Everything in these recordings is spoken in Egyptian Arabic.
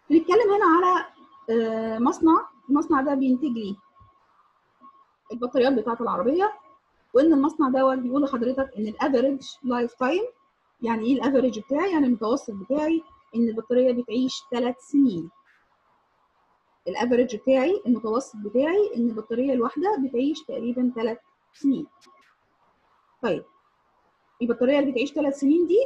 بنتكلم هنا على مصنع المصنع ده بينتج لي البطاريات بتاعه العربيه وان المصنع دوت بيقول لحضرتك ان الافريج لايف تايم يعني ايه الافريج بتاعي يعني المتوسط بتاعي ان البطاريه بتعيش ثلاث سنين الافريج بتاعي المتوسط بتاعي ان البطاريه الواحده بتعيش تقريبا ثلاث سنين طيب البطاريه اللي بتعيش ثلاث سنين دي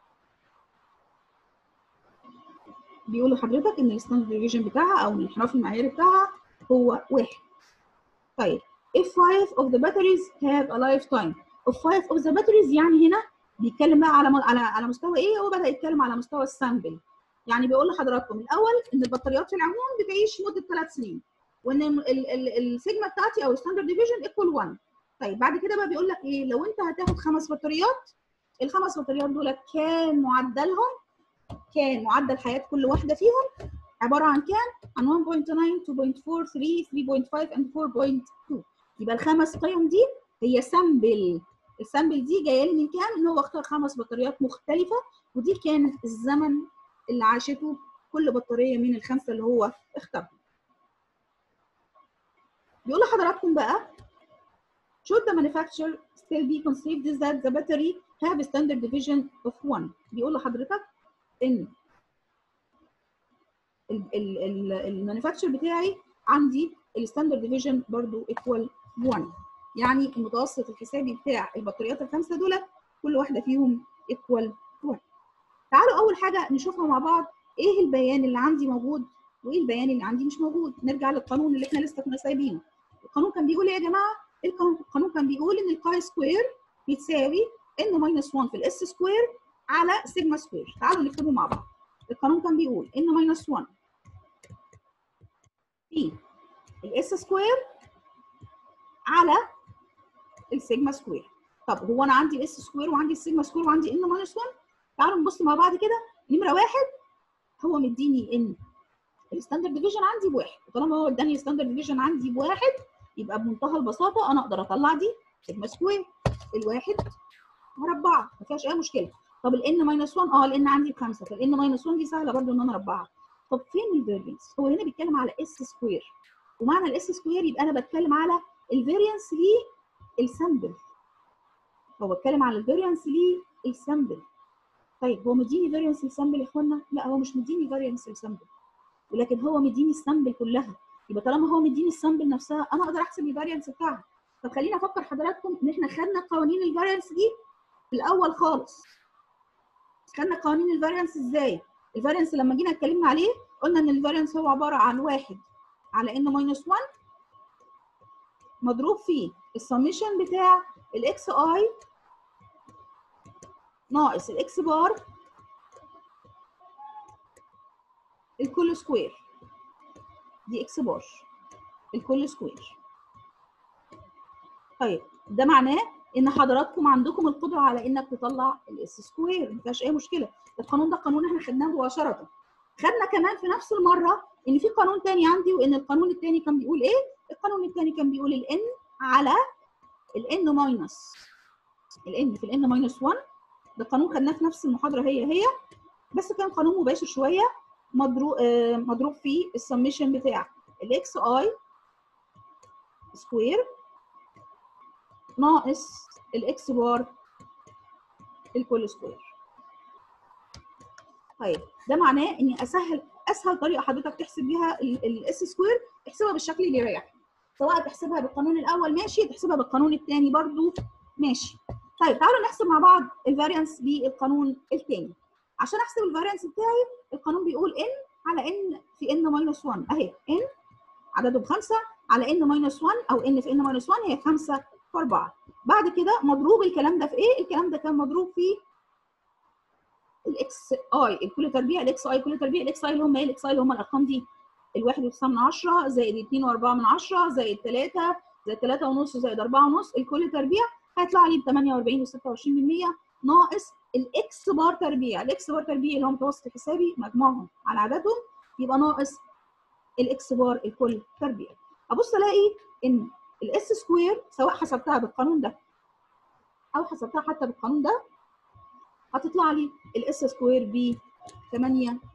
بيقول لحضرتك ان الستاندرد ديفيجن بتاعها او الانحراف المعياري بتاعها هو واحد طيب if five of the batteries have a lifetime of five of the batteries يعني هنا بيتكلم بقى على على على مستوى ايه هو بدا يتكلم على مستوى السامبل يعني بيقول لحضراتكم الاول ان البطاريات في العموم بتعيش مده ثلاث سنين وان السيجما بتاعتي او الستاندرد ديفيجن ايكوال 1 طيب بعد كده بقى بيقول لك ايه لو انت هتاخد خمس بطاريات الخمس بطاريات دول كان معدلهم كان معدل حياه كل واحده فيهم عباره عن كام؟ عن 1.9 2.4 3 3.5 and 4.2 يبقى الخمس قيم دي هي سامبل السامبل دي جايه لي من كام؟ ان هو اختار خمس بطاريات مختلفه ودي كانت الزمن اللي عاشته كل بطاريه من الخمسه اللي هو اختارهم. بيقول لحضراتكم بقى should the manufacturer still be conceived that the battery have a standard division of 1 بيقول لحضرتك ان المانيفاكتشر بتاعي عندي الستاندرد ديفيجن برضو ايكوال 1 يعني المتوسط الحسابي بتاع البطاريات الخمسه دول كل واحده فيهم ايكوال 1 تعالوا اول حاجه نشوفها مع بعض ايه البيان اللي عندي موجود وايه البيان اللي عندي مش موجود نرجع للقانون اللي احنا لسه كنا سايبينه القانون كان بيقول ايه يا جماعه القانون كان بيقول ان الكاي سكوير بيتساوي ان ماينس 1 في الاس سكوير على سيجما سكوير تعالوا نكتبه مع بعض القانون كان بيقول ان ماينس 1 في الاس سكوير على السيجما سكوير طب هو انا عندي الاس سكوير وعندي السيجما سكوير وعندي ان ماينس 1 تعالوا نبص مع بعض كده نمره واحد هو مديني ان الستاندرد ديفيجن عندي بواحد وطالما هو اداني الستاندرد ديفيجن عندي بواحد يبقى بمنتهى البساطه انا اقدر اطلع دي سيجما سكوير الواحد مربعه ما فيهاش اي مشكله طب الان ماينس 1 اه الان عندي بخمسه فالان ماينس 1 دي سهله برده ان انا اربعها طب فين الفيرينس؟ هو هنا بيتكلم على اس سكوير ومعنى الاس سكوير يبقى انا بتكلم على الفيرينس للسامبل هو بتكلم على الفيرينس للسامبل طيب هو مديني فيرينس للسامبل يا اخوانا؟ لا هو مش مديني فيرينس للسامبل ولكن هو مديني السامبل كلها يبقى طالما هو مديني السامبل نفسها انا اقدر احسب الفارينس بتاعها طب خليني افكر حضراتكم ان احنا خدنا قوانين الفارينس دي في الاول خالص خدنا قوانين الفارينس ازاي الفارينس لما جينا اتكلمنا عليه قلنا ان الفارينس هو عباره عن واحد على ان ماينس 1 مضروب في السميشن بتاع الاكس اي ناقص الاكس بار الكل سكوير دي اكس بار الكل سكوير طيب ده معناه ان حضراتكم عندكم القدره على انك تطلع الاس سكوير ما فيهاش اي مشكله القانون ده قانون احنا خدناه مباشره خدنا كمان في نفس المره ان في قانون تاني عندي وان القانون التاني كان بيقول ايه القانون التاني كان بيقول الان على الان ماينس الان في الان ماينس 1 ده قانون خدناه في نفس المحاضره هي هي بس كان قانون مباشر شويه مضروب آه مضروب فيه السميشن بتاع الاكس اي سكوير ناقص الاكس بار الكل سكوير طيب ده معناه اني اسهل اسهل طريقه حضرتك تحسب بيها الاس سكوير احسبها بالشكل اللي يريحك سواء تحسبها بالقانون الاول ماشي تحسبها بالقانون الثاني برضو ماشي طيب تعالوا نحسب مع بعض الفاريانس بالقانون الثاني عشان احسب الفاريانس بتاعي القانون بيقول ان على ان في ان ماينس 1 اهي ان عدده بخمسه على ان ماينس 1 او ان في ان ماينس 1 هي 5 في 4 بعد كده مضروب الكلام ده في ايه؟ الكلام ده كان مضروب في الاكس اي الكل تربيع الاكس اي كل تربيع الاكس اي اللي هم ايه؟ الاكس اي اللي هم الارقام دي الواحد وتسعة من عشرة زائد اتنين واربعة من عشرة زائد تلاتة زائد تلاتة ونص زائد أربعة ونص الكل تربيع هيطلع لي ب 48 و26 من 100 ناقص الاكس بار تربيع الاكس بار تربيع اللي هو متوسط حسابي مجموعهم على عددهم يبقى ناقص الاكس بار الكل تربيع ابص الاقي ان الاس سكوير سواء حسبتها بالقانون ده او حسبتها حتى بالقانون ده هتطلع لي الاس سكوير ب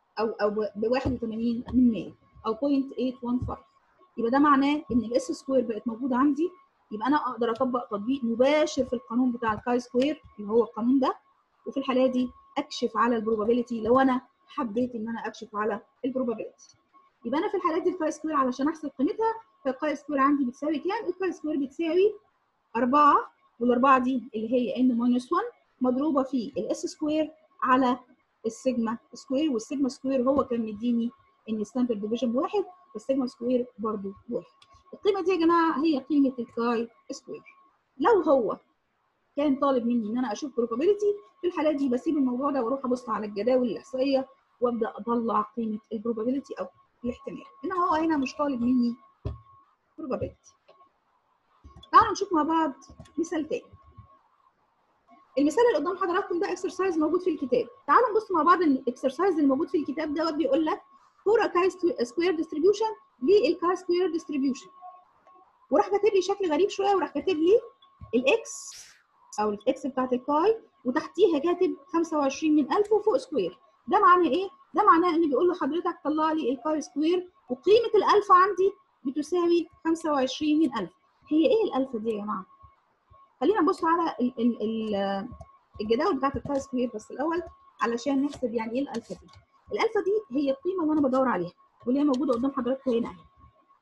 او او ب 81 من 100 او 0.815 يبقى ده معناه ان الاس سكوير بقت موجوده عندي يبقى انا اقدر اطبق تطبيق مباشر في القانون بتاع الكاي سكوير اللي هو القانون ده وفي الحاله دي اكشف على البروبابيلتي لو انا حبيت ان انا اكشف على البروبابيلتي يبقى انا في الحالات دي الكاي سكوير علشان احسب قيمتها فالكاي سكوير عندي بتساوي كام؟ الكاي سكوير بتساوي 4 والاربعه دي اللي هي ان ماينس 1 مضروبه في الاس سكوير على السيجما سكوير والسيجما سكوير هو كان مديني ان ستاندرد ديفيجن بواحد والسيجما سكوير برضو بواحد القيمه دي يا جماعه هي قيمه الكاي سكوير لو هو كان طالب مني ان انا اشوف probability في الحالات دي بسيب الموضوع ده واروح ابص على الجداول الاحصائيه وابدا اطلع قيمه البروبابيلتي او الاحتمال انما هو هنا مش طالب مني probability تعالوا نشوف مع بعض مثال تاني المثال اللي قدام حضراتكم ده اكسرسايز موجود في الكتاب تعالوا نبص مع بعض الاكسرسايز اللي موجود في الكتاب دوت بيقول لك فور كاي سكوير ديستريبيوشن للكاي سكوير ديستريبيوشن وراح كاتب لي شكل غريب شويه وراح كاتب لي الاكس او الاكس بتاعت الكاي وتحتيها كاتب 25 من 1000 وفوق سكوير ده معناه ايه؟ ده معناه ان بيقول لحضرتك طلع لي الكاي سكوير وقيمه الالف عندي بتساوي 25 من 1000 هي ايه الالف دي يا جماعه؟ خلينا نبص على ال ال ال الجداول بتاعت الكاي سكوير بس الاول علشان نحسب يعني ايه الالفه دي الالفه دي هي القيمه اللي انا بدور عليها واللي هي موجوده قدام حضراتكم هنا اهي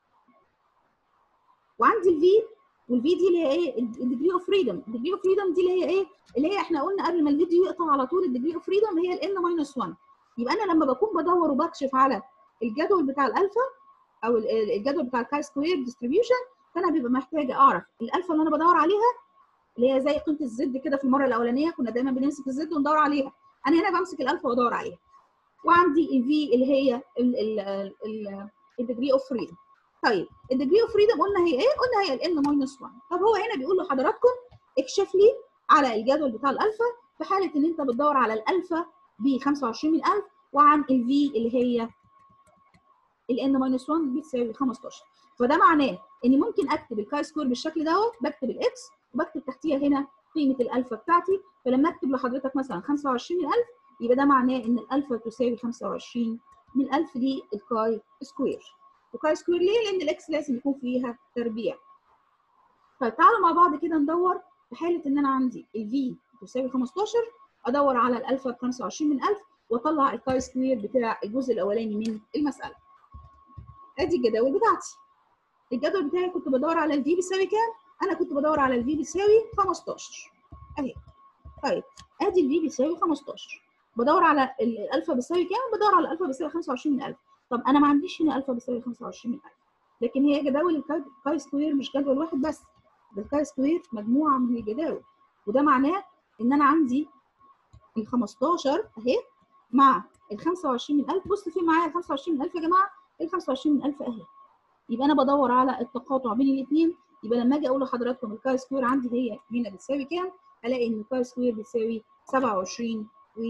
وعندي الفي والفي دي اللي هي ايه الديجري اوف فريدم الديجري اوف فريدم دي اللي هي ايه اللي هي احنا قلنا قبل ما الفيديو يقطع على طول الديجري اوف فريدم هي الان ماينس 1 يبقى انا لما بكون بدور وبكشف على الجدول بتاع الالفا او الجدول بتاع الكاي سكوير ديستريبيوشن فانا بيبقى محتاجه اعرف الالفا اللي انا بدور عليها اللي هي زي قيمه الزد كده في المره الاولانيه كنا دايما بنمسك الزد وندور عليها انا هنا بمسك الالفا وادور عليها وعندي الفي اللي هي الديجري اوف فريدم طيب الديجري اوف فريدم قلنا هي ايه؟ قلنا هي الان ماينس 1 طب هو هنا بيقول لحضراتكم اكشف لي على الجدول بتاع الالفا في حاله ان انت بتدور على الالفا ب 25 من 1000 وعن الفي اللي هي الان ماينس 1 بتساوي 15 فده معناه اني ممكن اكتب الكاي سكوير بالشكل دوت بكتب الاكس وبكتب تحتيها هنا قيمه الالفا بتاعتي فلما اكتب لحضرتك مثلا 25 من 1000 يبقى ده معناه ان الالفا تساوي 25 من 1000 دي الكاي سكوير وكاي سكوير ليه؟ لان الاكس لازم يكون فيها تربيع. طيب تعالوا مع بعض كده ندور في حاله ان انا عندي الفي تساوي 15 ادور على الالفا ب 25 من 1000 واطلع الكاي سكوير بتاع الجزء الاولاني من المساله. ادي الجداول بتاعتي. الجدول بتاعي كنت بدور على الفي بيساوي كام؟ انا كنت بدور على الفي بيساوي 15 اهي. طيب ادي الفي بيساوي 15 بدور على الالفا بيساوي كام؟ بدور على الالفا بيساوي 25 من 1000 طب انا ما عنديش هنا الفا بيساوي 25 من 1000 لكن هي جداول الكاي سكوير مش جدول واحد بس ده الكاي سكوير مجموعه من الجداول وده معناه ان انا عندي ال 15 اهي مع ال 25 من 1000 بص في معايا ال 25 من 1000 يا جماعه ال 25 من 1000 اهي يبقى انا بدور على التقاطع بين الاثنين يبقى لما اجي اقول لحضراتكم الكاي سكوير عندي هي هنا بتساوي كام؟ الاقي ان الكاي سكوير بتساوي 27 و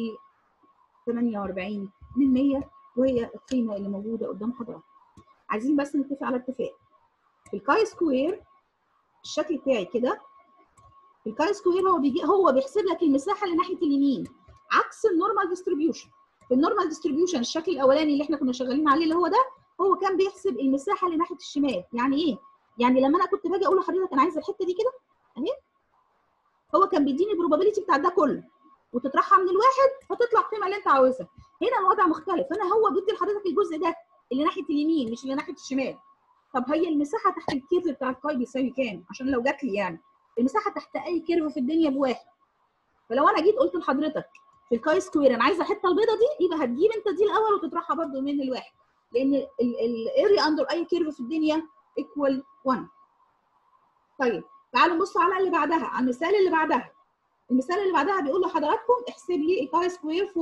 48 من 100 وهي القيمه اللي موجوده قدام حضراتكم. عايزين بس نتفق على اتفاق. في الكاي سكوير الشكل بتاعي كده الكاي سكوير هو بيجي هو بيحسب لك المساحه اللي ناحيه اليمين عكس النورمال ديستريبيوشن. في النورمال ديستريبيوشن الشكل الاولاني اللي احنا كنا شغالين عليه اللي هو ده هو كان بيحسب المساحه اللي ناحيه الشمال، يعني ايه؟ يعني لما انا كنت باجي اقول لحضرتك انا عايزه الحته دي كده اهي هو كان بيديني البروبابيلتي بتاع ده كله وتطرحها من الواحد فتطلع القيمه اللي انت عاوزها هنا الوضع مختلف هنا هو بيدي لحضرتك الجزء ده اللي ناحيه اليمين مش اللي ناحيه الشمال طب هي المساحه تحت الكيرف بتاع الكاي بيساوي كام عشان لو جات لي يعني المساحه تحت اي كيرف في الدنيا بواحد فلو انا جيت قلت لحضرتك في الكاي سكوير انا عايزه الحته البيضه دي يبقى هتجيب انت دي الاول وتطرحها برده من الواحد لان الاريا اندر اي كيرف في الدنيا ايكوال 1 طيب تعالوا نبص على اللي بعدها على المثال اللي بعدها المثال اللي بعدها بيقول لحضراتكم احسب لي الكاي سكوير 4.01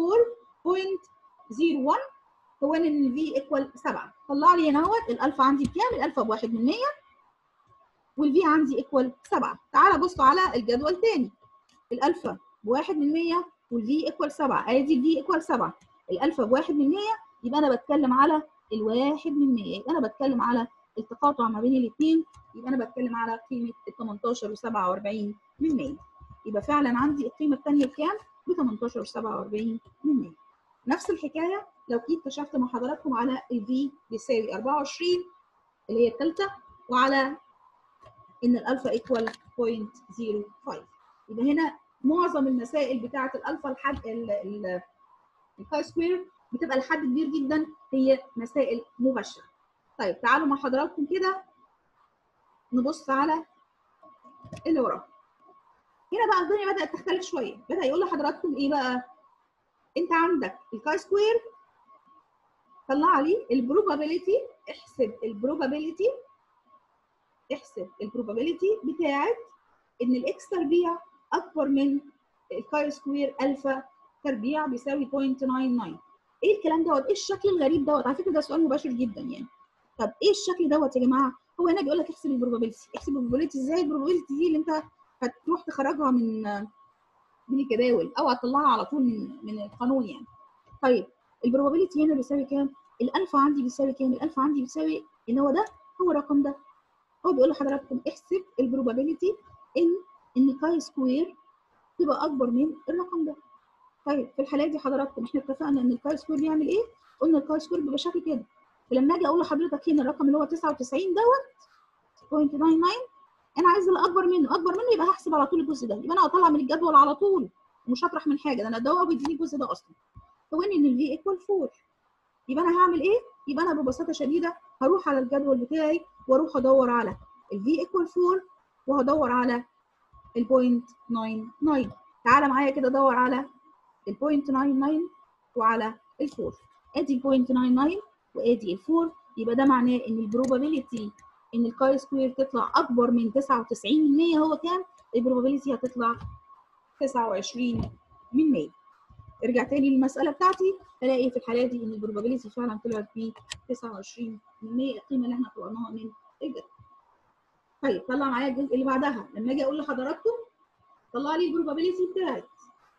هو ان الفي ايكوال 7 طلع لي هنا اهوت الالفا عندي بكام؟ الالفا بواحد من 100 والفي عندي ايكوال 7 تعالى بصوا على الجدول تاني الالفا بواحد من 100 والفي ايكوال 7 ادي الفي ايكوال 7 الالفا بواحد من 100 يبقى انا بتكلم على الواحد من 100 يبقى انا بتكلم على التقاطع ما بين الاثنين يبقى انا بتكلم على قيمه ال 18 و47 من 100 يبقى فعلا عندي القيمه الثانيه بكام؟ ب 18 و47 من 100 نفس الحكايه لو جيت كشفت مع حضراتكم على الفي بيساوي 24 اللي هي الثالثه وعلى ان الالفا ايكوال 0.05 يبقى هنا معظم المسائل بتاعه الالفا الحد الكاي سكوير بتبقى لحد كبير جدا هي مسائل مباشره. طيب تعالوا مع حضراتكم كده نبص على اللي وراه. هنا بقى الدنيا بدات تختلف شويه، بدا يقول لحضراتكم ايه بقى؟ انت عندك الكاي سكوير طلع لي البروبابيلتي احسب البروبابيلتي احسب البروبابيلتي بتاعت ان الاكس تربيع اكبر من الكاي سكوير الفا تربيع بيساوي 0.99 ايه الكلام دوت ايه الشكل الغريب دوت على فكره ده سؤال مباشر جدا يعني طب ايه الشكل دوت يا جماعه هو هنا بيقول لك احسب البروبابيلتي احسب البروبابيلتي ازاي البروبابيلتي دي اللي انت هتروح تخرجها من من الجداول او هتطلعها على طول من من القانون يعني طيب البروبابيلتي هنا بيساوي كام الالفا عندي بيساوي كام الالفا عندي بيساوي ان هو ده هو الرقم ده هو بيقول لحضراتكم احسب البروبابيلتي ان ان كاي سكوير تبقى اكبر من الرقم ده طيب في الحالات دي حضراتكم احنا اتفقنا ان الكاي سكوير بيعمل ايه قلنا الكاي سكوير بيبقى شكل كده فلما اجي اقول لحضرتك هنا الرقم اللي هو 99 دوت 0.99 انا عايز اللي اكبر منه اكبر منه يبقى هحسب على طول الجزء ده يبقى انا هطلع من الجدول على طول ومش هطرح من حاجه ده انا الدواء بيديني الجزء ده اصلا كون ان الفي ايكوال 4 يبقى انا هعمل ايه يبقى انا ببساطه شديده هروح على الجدول بتاعي واروح ادور على الفي ايكوال 4 وهدور على البوينت 99 تعالى معايا كده دور على البوينت 99 وعلى الفور ادي البوينت 99 وادي الفور يبقى ده معناه ان البروبابيلتي ان الكاي سكوير تطلع اكبر من 99% هو كام؟ البروبابيلتي هتطلع 29 من 100 ارجع تاني للمساله بتاعتي الاقي في الحاله دي ان البروبابيلتي فعلا طلعت ب 29 من 100 القيمه اللي احنا طلعناها من الجدول. طيب طلع معايا الجزء اللي بعدها لما اجي اقول لحضراتكم طلع لي البروبابيلتي بتاعت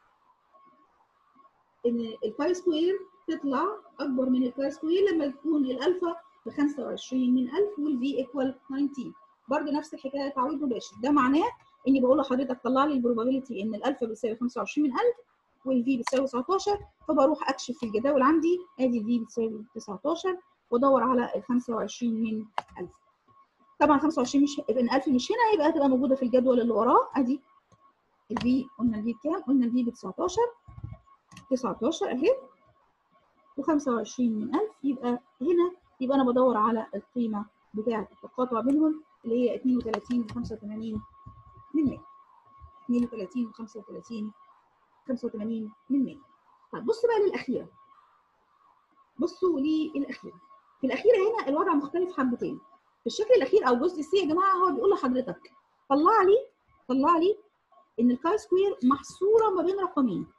ان الكاي سكوير تطلع اكبر من الكاي سكوير لما تكون الالفا ب 25 من 1000 والفي ايكوال 19 برضه نفس الحكايه تعويض مباشر ده معناه اني بقول لحضرتك طلع لي البروبابيلتي ان الالفا بتساوي 25 من 1000 والفي بتساوي 19 فبروح اكشف في الجداول عندي ادي الفي بتساوي 19 وادور على ال 25 من 1000 طبعا 25 مش من 1000 مش هنا يبقى هتبقى موجوده في الجدول اللي وراه ادي الفي قلنا الفي بكام؟ قلنا الفي ب 19 19 اهي و25 من 1000 يبقى هنا يبقى انا بدور على القيمه بتاعه التقاطع بينهم اللي هي 32 و 85 من 100 32 و 35 85 من 100 طب بصوا بقى للاخيره بصوا للاخيره في الاخيره هنا الوضع مختلف حبتين في الشكل الاخير او جزء سي يا جماعه هو بيقول لحضرتك طلع لي طلع لي ان الكاي سكوير محصوره ما بين رقمين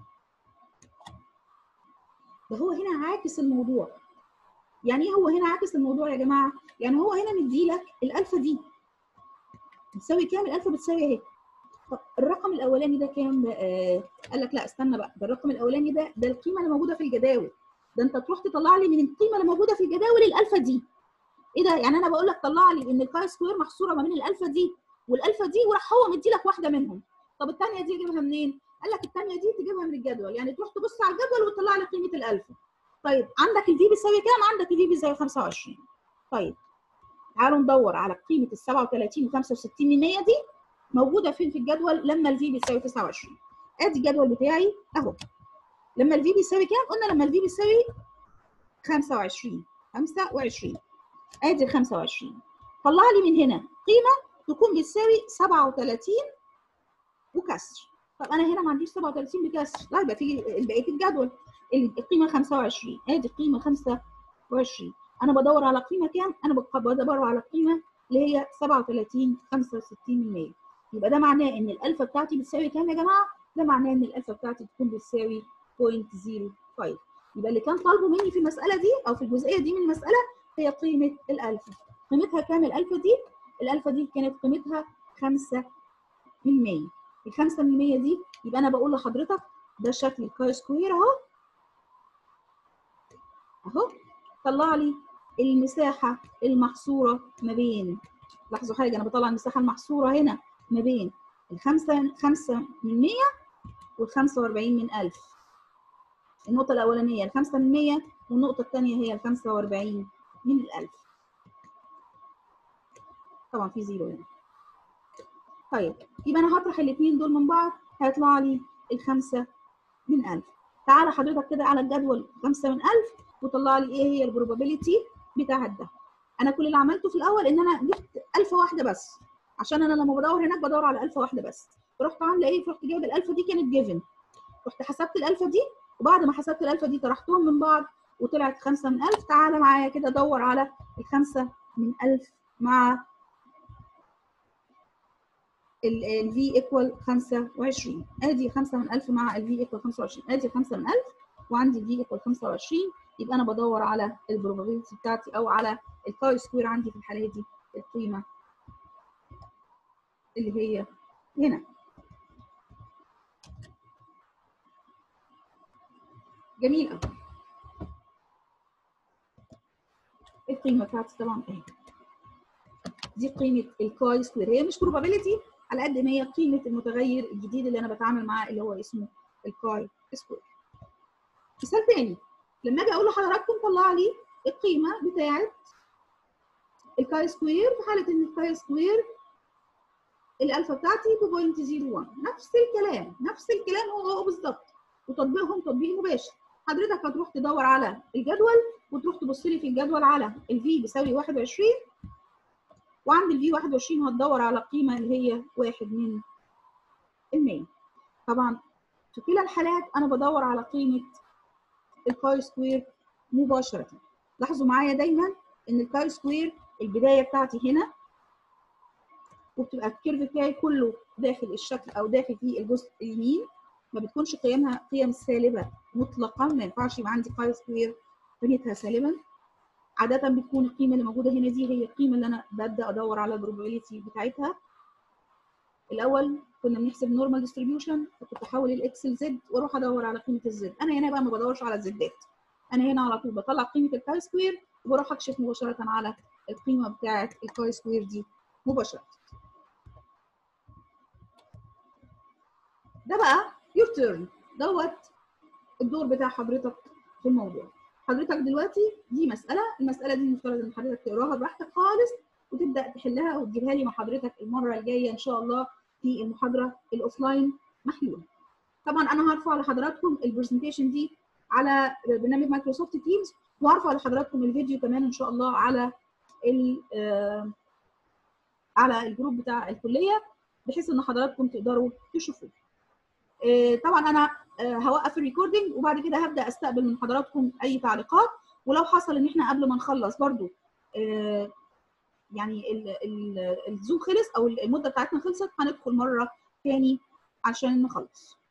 ده هو هنا عاكس الموضوع يعني ايه هو هنا عاكس الموضوع يا جماعه يعني هو هنا مديلك الالفا دي بتساوي كام الالفا بتساوي اهي طب الرقم الاولاني ده كام آه قال لك لا استنى بقى ده الرقم الاولاني ده ده القيمه اللي موجوده في الجداول ده انت تروح تطلع لي من القيمه اللي موجوده في الجداول الالفا دي ايه ده يعني انا بقول لك طلع لي ان الكاي سكوير محصوره ما بين الالفا دي والالفا دي وراح هو مدي لك واحده منهم طب الثانيه دي اجيبها منين قال لك الثانيه دي تجيبها من الجدول يعني تروح تبص على الجدول وتطلع لي قيمه الالفا طيب عندك الفي بيساوي كام عندك الفي بيساوي 25 طيب تعالوا ندور على قيمه ال 37 و65 من 100 دي موجوده فين في الجدول لما الفي بيساوي 29 ادي الجدول بتاعي اهو لما الفي بيساوي كام قلنا لما الفي بيساوي 25 25 ادي ال 25 طلع لي من هنا قيمه تكون بتساوي 37 وكسر طب انا هنا ما عنديش 37 بكسر لا يبقى في بقيه الجدول القيمه 25 ادي القيمه 25 انا بدور على قيمه كام انا بدور على القيمه اللي هي 37 65% يبقى ده معناه ان الالفا بتاعتي بتساوي كام يا جماعه ده معناه ان الالفا بتاعتي تكون بتساوي 0.05 يبقى اللي كان طالبه مني في المساله دي او في الجزئيه دي من المساله هي قيمه الالفا قيمتها كام الالفا دي الالفا دي كانت قيمتها 5 من 100 ال 5 من 100 دي يبقى انا بقول لحضرتك ده شكل الكاي سكوير اهو اهو طلع لي المساحه المحصوره ما بين لاحظوا حاجه انا بطلع المساحه المحصوره هنا ما بين ال 5 5 من 100 وال 45 من 1000 النقطة الأولانية الخمسة من 100 والنقطة الثانية هي ال 45 من الألف طبعا في زيرو هنا طيب يبقى أنا هطرح الاثنين دول من بعض هيطلع لي الخمسة من 1000 تعالى حضرتك كده على الجدول 5 من 1000 وطلع لي ايه هي البروبابيلتي بتاعت ده انا كل اللي عملته في الاول ان انا جبت 1000 واحده بس عشان انا لما بدور هناك بدور على 1000 واحده بس فرحت عامله ايه رحت جايبه ال1000 دي كانت جيفن رحت حسبت ال1000 دي وبعد ما حسبت ال1000 دي طرحتهم من بعض وطلعت 5 من 1000 تعالى معايا كده دور على الخمسة من 1000 مع ال V equal 25 ادي 5 من 1000 مع ال V equal 25 ادي 5 من 1000 وعندي V equal 25 يبقى انا بدور على البروبابيلتي بتاعتي او على الكاي سكوير عندي في الحاله دي القيمه اللي هي هنا جميل قوي القيمه بتاعتي طبعا اهي دي قيمه الكاي سكوير هي مش بروبابيلتي على قد ما هي قيمه المتغير الجديد اللي انا بتعامل معاه اللي هو اسمه الكاي سكوير مثال تاني لما اجي اقول لحضراتكم طلع لي القيمه بتاعه الكاي سكوير في حاله ان الكاي سكوير الالفا بتاعتي ب 0.01 نفس الكلام نفس الكلام هو هو بالظبط وتطبيقهم تطبيق مباشر حضرتك هتروح تدور على الجدول وتروح تبص لي في الجدول على الفي بيساوي 21 وعند الفي 21 هتدور على القيمه اللي هي 1 من المية طبعا في كلا الحالات انا بدور على قيمه الكاي سكوير مباشره لاحظوا معايا دايما ان الكاي سكوير البدايه بتاعتي هنا وبتبقى الكيرف بتاعي كله داخل الشكل او داخل في الجزء اليمين ما بتكونش قيمها قيم سالبه مطلقا ما ينفعش يبقى عندي كاي سكوير قيمتها سالبا عاده بتكون القيمه اللي موجوده هنا دي هي القيمه اللي انا ببدا ادور على البروبابيلتي بتاعتها الاول كنا بنحسب نورمال ديستريبيوشن فكنت احول الاكس لزد واروح ادور على قيمه الزد انا هنا بقى ما بدورش على الزدات انا هنا على طول بطلع قيمه الكاي سكوير وبروح اكشف مباشره على القيمه بتاعه الكاي سكوير دي مباشره ده بقى يور تيرن دوت الدور بتاع حضرتك في الموضوع حضرتك دلوقتي دي مساله المساله دي المفترض ان حضرتك تقراها براحتك خالص وتبدا تحلها وتجيبها لي مع حضرتك المره الجايه ان شاء الله في المحاضره الاوفلاين محلوله طبعا انا هرفع لحضراتكم البرزنتيشن دي على برنامج مايكروسوفت تيمز وهرفع لحضراتكم الفيديو كمان ان شاء الله على ال على الجروب بتاع الكليه بحيث ان حضراتكم تقدروا تشوفوه طبعا انا هوقف الريكوردنج وبعد كده هبدا استقبل من حضراتكم اي تعليقات ولو حصل ان احنا قبل ما نخلص برضو يعني الزوم خلص او المده بتاعتنا خلصت هندخل مره تاني عشان نخلص